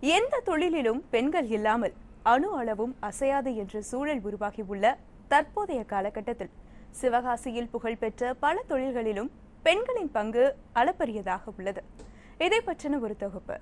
எந்த தொழிலிலும் பெண்கள் இல்லாமல் அணு அளவும் அசையாது என்ற சூழல் உருவாகியுள்ள தற்போதைய காலகட்டத்தில் சிவகாசியில் புகழ்பெற்ற பல தொழில்களிலும் பெண்களின் பங்கு அளப்பரியதாக உள்ளது இதை பற்றின ஒரு தொகுப்பு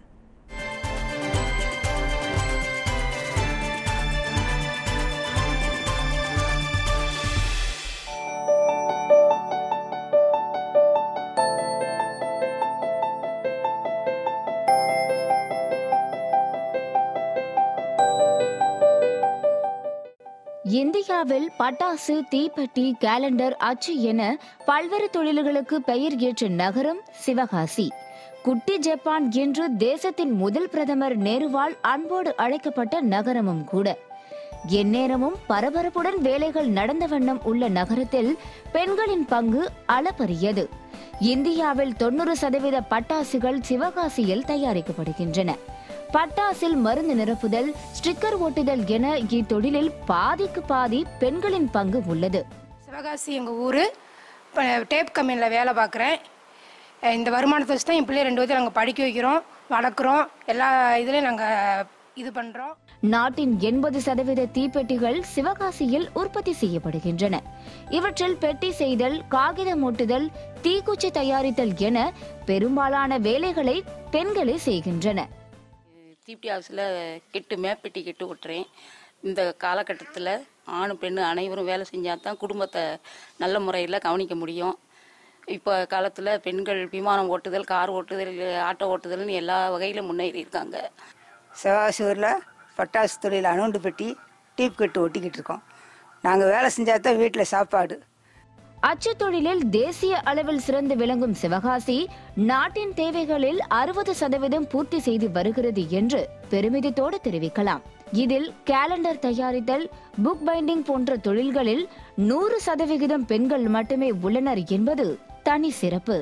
இந்தியாவில் பட்டாசு தீப்பெட்டி கேலண்டர் அச்சு என பல்வேறு தொழில்களுக்கு பெயர் ஏற்ற நகரம் சிவகாசி குட்டி ஜப்பான் என்று தேசத்தின் முதல் பிரதமர் நேருவால் அன்போடு அழைக்கப்பட்ட நகரமும் கூட எந்நேரமும் பரபரப்புடன் வேலைகள் நடந்த வண்ணம் உள்ள நகரத்தில் பெண்களின் பங்கு அளப்பரியது இந்தியாவில் தொண்ணூறு சதவீத பட்டாசுகள் சிவகாசியில் தயாரிக்கப்படுகின்றன பட்டாசில் மருந்து நிரப்புதல் ஸ்டிக்கர் ஒட்டுதல் என இத்தொழிலில் பாதிக்கு பாதி பெண்களின் பங்கு உள்ளது சிவகாசி எங்கள் ஊர் இப்போ டேப் கம்பெனியில் வேலை பார்க்குறேன் இந்த வருமானத்தை வச்சு தான் என் பிள்ளை ரெண்டு பேர்த்தையும் நாங்கள் படிக்க வைக்கிறோம் வளர்க்குறோம் எல்லா இதுலேயும் நாங்கள் இது பண்ணுறோம் நாட்டின் எண்பது சதவீத தீப்பெட்டிகள் சிவகாசியில் உற்பத்தி செய்யப்படுகின்றன இவற்றில் பெட்டி செய்தல் காகிதம் ஒட்டுதல் தீக்குச்சி தயாரித்தல் என பெரும்பாலான வேலைகளை பெண்களே செய்கின்றன தீப்டி ஹவுஸில் கெட்டு மேப்பெட்டி கெட்டு ஓட்டுறேன் இந்த காலகட்டத்தில் ஆண் பெண் அனைவரும் வேலை செஞ்சால் தான் குடும்பத்தை நல்ல முறையில் கவனிக்க முடியும் இப்போ காலத்தில் பெண்கள் விமானம் ஓட்டுதல் கார் ஓட்டுதல் ஆட்டோ ஓட்டுதல்னு எல்லா வகையிலும் முன்னேறி இருக்காங்க சிவகாசியூரில் பட்டாசு தொழில் அணுண்டு பெட்டி டீப் கட்டு ஒட்டிக்கிட்டு இருக்கோம் நாங்கள் வேலை செஞ்சால் தான் வீட்டில் சாப்பாடு அச்சு தொழிலில் தேசிய அளவில் சிறந்து விளங்கும் சிவகாசி நாட்டின் தேவைகளில் அறுபது சதவீதம் பூர்த்தி செய்து வருகிறது என்று பெருமிதத்தோடு தெரிவிக்கலாம் இதில் கேலண்டர் தயாரித்தல் புக் பைண்டிங் போன்ற தொழில்களில் நூறு சதவிகிதம் பெண்கள் மட்டுமே உள்ளனர் என்பது தனி சிறப்பு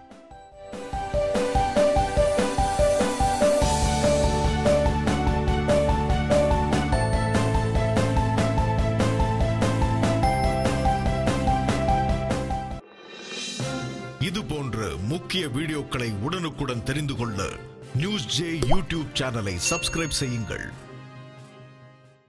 இது போன்ற முக்கிய வீடியோக்களை உடனுக்குடன் தெரிந்து கொள்ள நியூஸ் ஜே யூடியூப் சேனலை சப்ஸ்கிரைப் செய்யுங்கள்